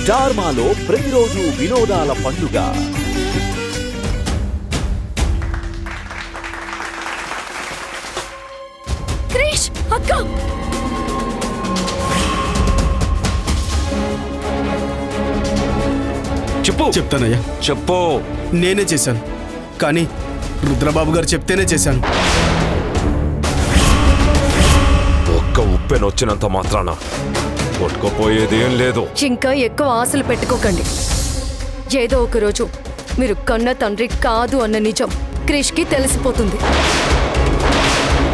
star మాలో ప్రతిరోజు వినోదాల పండుగ క్రిష్ అక్క చెప్పు చెప్తానయ్యా చెప్పు నేనే చేశాను కానీ రుద్రబాబు గారు చెప్తేనే చేశాను ఒక్క ఉప్పెన వచ్చినంత మాత్రాన కొట్టుకుపోయేదేం లేదు ఇంకా ఎక్కువ ఆశలు పెట్టుకోకండి ఏదో ఒక రోజు మీరు కన్న తండ్రి కాదు అన్న నిజం క్రిష్కి తెలిసిపోతుంది